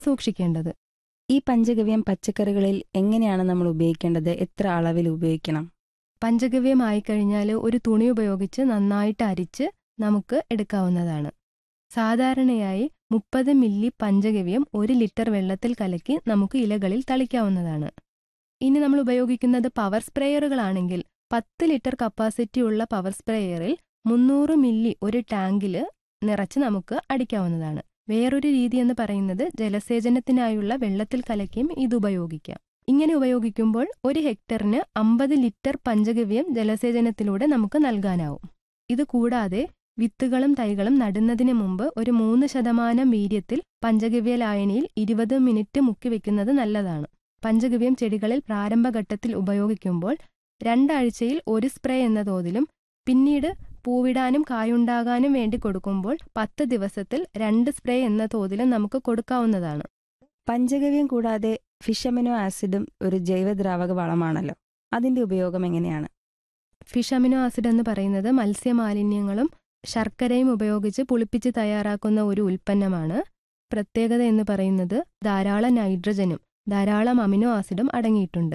സൂക്ഷിക്കേണ്ടത് ഈ പഞ്ചഗവ്യം പച്ചക്കറികളിൽ എങ്ങനെയാണ് നമ്മൾ ഉപയോഗിക്കേണ്ടത് എത്ര അളവിൽ ഉപയോഗിക്കണം പഞ്ചഗവ്യം ആയിക്കഴിഞ്ഞാൽ ഒരു തുണി ഉപയോഗിച്ച് നന്നായിട്ട് അരിച്ച് നമുക്ക് എടുക്കാവുന്നതാണ് സാധാരണയായി മുപ്പത് മില്ലി പഞ്ചഗവ്യം ഒരു ലിറ്റർ വെള്ളത്തിൽ കലക്കി നമുക്ക് ഇലകളിൽ തളിക്കാവുന്നതാണ് ഇനി നമ്മൾ ഉപയോഗിക്കുന്നത് പവർ സ്പ്രേയറുകളാണെങ്കിൽ പത്ത് ലിറ്റർ കപ്പാസിറ്റി ഉള്ള പവർ സ്പ്രേയറിൽ മുന്നൂറ് മില്ലി ഒരു ടാങ്കിൽ നിറച്ച് നമുക്ക് അടിക്കാവുന്നതാണ് വേറൊരു രീതി എന്ന് പറയുന്നത് ജലസേചനത്തിനായുള്ള വെള്ളത്തിൽ കലക്കിയും ഇത് ഉപയോഗിക്കാം ഇങ്ങനെ ഉപയോഗിക്കുമ്പോൾ ഒരു ഹെക്ടറിന് അമ്പത് ലിറ്റർ പഞ്ചഗവ്യം ജലസേചനത്തിലൂടെ നമുക്ക് നൽകാനാവും ഇത് കൂടാതെ വിത്തുകളും തൈകളും നടുന്നതിന് മുമ്പ് ഒരു മൂന്ന് ശതമാനം വീര്യത്തിൽ പഞ്ചഗവ്യ ലായനിയിൽ ഇരുപത് മിനിറ്റ് മുക്കിവെക്കുന്നത് നല്ലതാണ് പഞ്ചഗവ്യം ചെടികളിൽ പ്രാരംഭഘട്ടത്തിൽ ഉപയോഗിക്കുമ്പോൾ രണ്ടാഴ്ചയിൽ ഒരു സ്പ്രേ എന്ന തോതിലും പിന്നീട് പൂവിടാനും കായുണ്ടാകാനും വേണ്ടി കൊടുക്കുമ്പോൾ പത്ത് ദിവസത്തിൽ രണ്ട് സ്പ്രേ എന്ന തോതിലും നമുക്ക് കൊടുക്കാവുന്നതാണ് പഞ്ചഗവ്യം കൂടാതെ ഫിഷമിനോ ആസിഡും ഒരു ജൈവദ്രാവക വളമാണല്ലോ അതിന്റെ ഉപയോഗം എങ്ങനെയാണ് ഫിഷ് അമിനോ ആസിഡ് എന്ന് പറയുന്നത് മത്സ്യമാലിന്യങ്ങളും ശർക്കരയും ഉപയോഗിച്ച് പുളിപ്പിച്ച് തയ്യാറാക്കുന്ന ഒരു ഉൽപ്പന്നമാണ് പ്രത്യേകത എന്ന് പറയുന്നത് ധാരാളം നൈട്രജനും ധാരാളം അമിനോ ആസിഡും അടങ്ങിയിട്ടുണ്ട്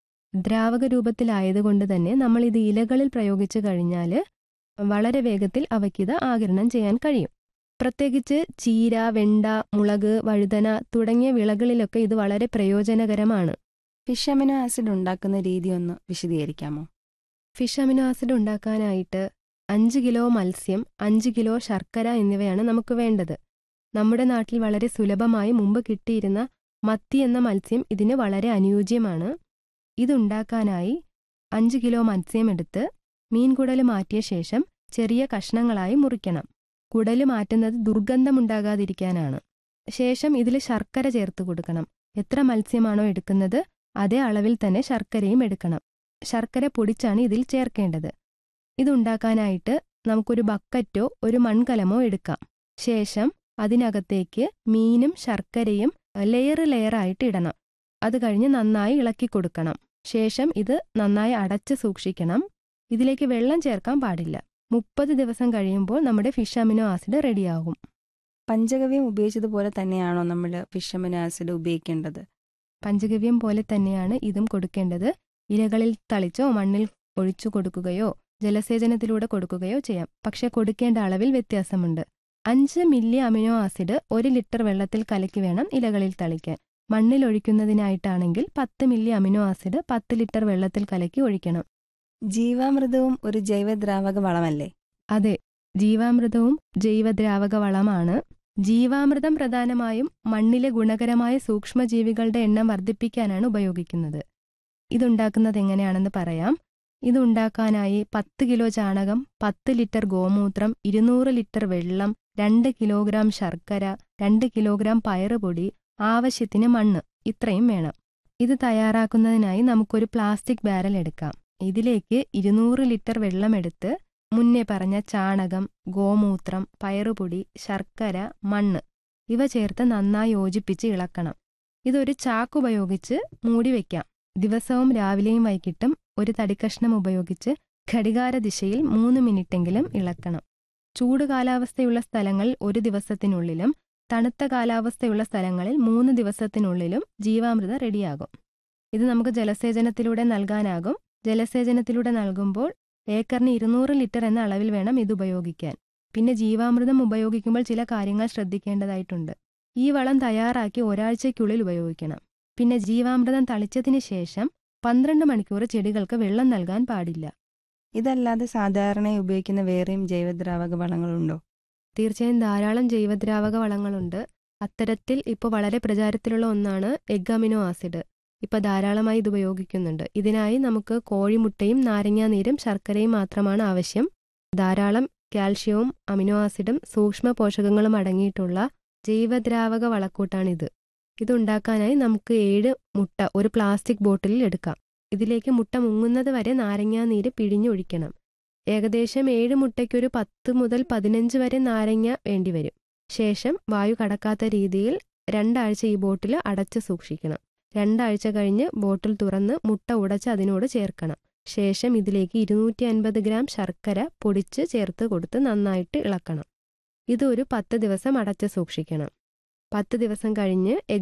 ദ്രാവക രൂപത്തിലായതുകൊണ്ട് തന്നെ നമ്മൾ ഇത് ഇലകളിൽ പ്രയോഗിച്ചു കഴിഞ്ഞാൽ വളരെ വേഗത്തിൽ അവയ്ക്കിത് ആകിരണം ചെയ്യാൻ കഴിയും പ്രത്യേകിച്ച് ചീര വെണ്ട മുളക് വഴുതന തുടങ്ങിയ വിളകളിലൊക്കെ ഇത് വളരെ പ്രയോജനകരമാണ് ഫിഷമിനോ ആസിഡ് ഉണ്ടാക്കുന്ന രീതി ഒന്ന് വിശദീകരിക്കാമോ ഫിഷ് അമിനോ ആസിഡ് ഉണ്ടാക്കാനായിട്ട് അഞ്ച് കിലോ മത്സ്യം അഞ്ച് കിലോ ശർക്കര എന്നിവയാണ് നമുക്ക് വേണ്ടത് നമ്മുടെ നാട്ടിൽ വളരെ സുലഭമായി മുമ്പ് കിട്ടിയിരുന്ന മത്തി എന്ന മത്സ്യം ഇതിന് വളരെ അനുയോജ്യമാണ് ഇതുണ്ടാക്കാനായി അഞ്ച് കിലോ മത്സ്യം എടുത്ത് മീൻകുടല് മാറ്റിയ ശേഷം ചെറിയ കഷ്ണങ്ങളായി മുറിക്കണം കുടല് മാറ്റുന്നത് ദുർഗന്ധമുണ്ടാകാതിരിക്കാനാണ് ശേഷം ഇതിൽ ശർക്കര ചേർത്ത് കൊടുക്കണം എത്ര മത്സ്യമാണോ എടുക്കുന്നത് അതേ അളവിൽ തന്നെ ശർക്കരയും എടുക്കണം ശർക്കര പൊടിച്ചാണ് ഇതിൽ ചേർക്കേണ്ടത് ഇതുണ്ടാക്കാനായിട്ട് നമുക്കൊരു ബക്കറ്റോ ഒരു മൺകലമോ എടുക്കാം ശേഷം അതിനകത്തേക്ക് മീനും ശർക്കരയും ലെയർ ലെയറായിട്ട് ഇടണം അത് കഴിഞ്ഞ് നന്നായി ഇളക്കി കൊടുക്കണം ശേഷം ഇത് നന്നായി അടച്ച് സൂക്ഷിക്കണം ഇതിലേക്ക് വെള്ളം ചേർക്കാൻ പാടില്ല മുപ്പത് ദിവസം കഴിയുമ്പോൾ നമ്മുടെ ഫിഷ് അമിനോ ആസിഡ് റെഡിയാകും പഞ്ചഗവ്യം ഉപയോഗിച്ചതുപോലെ തന്നെയാണോ നമ്മൾ ഫിഷമിനോ ആസിഡ് ഉപയോഗിക്കേണ്ടത് പഞ്ചഗവ്യം പോലെ തന്നെയാണ് ഇതും കൊടുക്കേണ്ടത് ഇലകളിൽ തളിച്ചോ മണ്ണിൽ ഒഴിച്ചു കൊടുക്കുകയോ ജലസേചനത്തിലൂടെ കൊടുക്കുകയോ ചെയ്യാം പക്ഷെ കൊടുക്കേണ്ട അളവിൽ വ്യത്യാസമുണ്ട് അഞ്ച് മില്ലി അമിനോ ആസിഡ് ഒരു ലിറ്റർ വെള്ളത്തിൽ കലക്കി വേണം ഇലകളിൽ തളിക്കാൻ മണ്ണിൽ ഒഴിക്കുന്നതിനായിട്ടാണെങ്കിൽ പത്ത് മില്ലി അമിനോ ആസിഡ് പത്ത് ലിറ്റർ വെള്ളത്തിൽ കലക്കി ഒഴിക്കണം ജീവാമൃതവും ഒരു ജൈവദ്രാവക വളമല്ലേ അതെ ജീവാമൃതവും ജൈവദ്രാവക വളമാണ് ജീവാമൃതം പ്രധാനമായും മണ്ണിലെ ഗുണകരമായ സൂക്ഷ്മജീവികളുടെ എണ്ണം വർദ്ധിപ്പിക്കാനാണ് ഉപയോഗിക്കുന്നത് ഇതുണ്ടാക്കുന്നത് എങ്ങനെയാണെന്ന് പറയാം ഇതുണ്ടാക്കാനായി പത്ത് കിലോ ചാണകം പത്ത് ലിറ്റർ ഗോമൂത്രം ഇരുന്നൂറ് ലിറ്റർ വെള്ളം രണ്ട് കിലോഗ്രാം ശർക്കര രണ്ട് കിലോഗ്രാം പയറുപൊടി ആവശ്യത്തിന് മണ്ണ് ഇത്രയും വേണം ഇത് തയ്യാറാക്കുന്നതിനായി നമുക്കൊരു പ്ലാസ്റ്റിക് ബാരൽ എടുക്കാം ഇതിലേക്ക് ഇരുന്നൂറ് ലിറ്റർ വെള്ളമെടുത്ത് മുന്നേ പറഞ്ഞ ചാണകം ഗോമൂത്രം പയറുപൊടി ശർക്കര മണ്ണ് ഇവ ചേർത്ത് നന്നായി യോജിപ്പിച്ച് ഇളക്കണം ഇതൊരു ചാക്കുപയോഗിച്ച് മൂടി വയ്ക്കാം ദിവസവും രാവിലെയും വൈകിട്ടും ഒരു തടിക്കഷ്ണം ഉപയോഗിച്ച് ഘടികാര ദിശയിൽ മൂന്ന് മിനിറ്റെങ്കിലും ഇളക്കണം ചൂട് കാലാവസ്ഥയുള്ള സ്ഥലങ്ങളിൽ ഒരു ദിവസത്തിനുള്ളിലും തണുത്ത കാലാവസ്ഥയുള്ള സ്ഥലങ്ങളിൽ മൂന്ന് ദിവസത്തിനുള്ളിലും ജീവാമൃത റെഡിയാകും ഇത് നമുക്ക് ജലസേചനത്തിലൂടെ നൽകാനാകും ജലസേചനത്തിലൂടെ നൽകുമ്പോൾ ഏക്കറിന് ഇരുന്നൂറ് ലിറ്റർ എന്ന അളവിൽ വേണം ഇത് ഉപയോഗിക്കാൻ പിന്നെ ജീവാമൃതം ഉപയോഗിക്കുമ്പോൾ ചില കാര്യങ്ങൾ ശ്രദ്ധിക്കേണ്ടതായിട്ടുണ്ട് ഈ വളം തയ്യാറാക്കി ഒരാഴ്ചയ്ക്കുള്ളിൽ ഉപയോഗിക്കണം പിന്നെ ജീവാമൃതം തളിച്ചതിന് ശേഷം പന്ത്രണ്ട് മണിക്കൂർ ചെടികൾക്ക് വെള്ളം നൽകാൻ പാടില്ല ഇതല്ലാതെ സാധാരണയായി ഉപയോഗിക്കുന്ന വേറെയും ജൈവദ്രാവക വളങ്ങളുണ്ടോ തീർച്ചയായും ധാരാളം ജൈവദ്രാവക വളങ്ങളുണ്ട് അത്തരത്തിൽ ഇപ്പോൾ വളരെ പ്രചാരത്തിലുള്ള ഒന്നാണ് എഗ് അമിനോ ആസിഡ് ഇപ്പൊ ധാരാളമായി ഇത് ഉപയോഗിക്കുന്നുണ്ട് ഇതിനായി നമുക്ക് കോഴിമുട്ടയും നാരങ്ങാനീരും ശർക്കരയും മാത്രമാണ് ആവശ്യം ധാരാളം കാൽഷ്യവും അമിനോ ആസിഡും സൂക്ഷ്മ പോഷകങ്ങളും അടങ്ങിയിട്ടുള്ള ജൈവദ്രാവക വളക്കൂട്ടാണിത് ഇതുണ്ടാക്കാനായി നമുക്ക് ഏഴ് മുട്ട ഒരു പ്ലാസ്റ്റിക് ബോട്ടിലിൽ എടുക്കാം ഇതിലേക്ക് മുട്ട മുങ്ങുന്നത് വരെ നാരങ്ങാനീര് പിഴിഞ്ഞൊഴിക്കണം ഏകദേശം ഏഴ് മുട്ടയ്ക്കൊരു പത്ത് മുതൽ പതിനഞ്ച് വരെ നാരങ്ങ വേണ്ടിവരും ശേഷം വായു കടക്കാത്ത രീതിയിൽ രണ്ടാഴ്ച ഈ ബോട്ടിൽ അടച്ചു സൂക്ഷിക്കണം രണ്ടാഴ്ച കഴിഞ്ഞ് ബോട്ടിൽ തുറന്ന് മുട്ട ഉടച്ച് അതിനോട് ചേർക്കണം ശേഷം ഇതിലേക്ക് ഇരുന്നൂറ്റി അൻപത് ഗ്രാം ശർക്കര പൊടിച്ച് ചേർത്ത് കൊടുത്ത് നന്നായിട്ട് ഇളക്കണം ഇത് ഒരു പത്ത് ദിവസം അടച്ച് സൂക്ഷിക്കണം പത്ത് ദിവസം കഴിഞ്ഞ്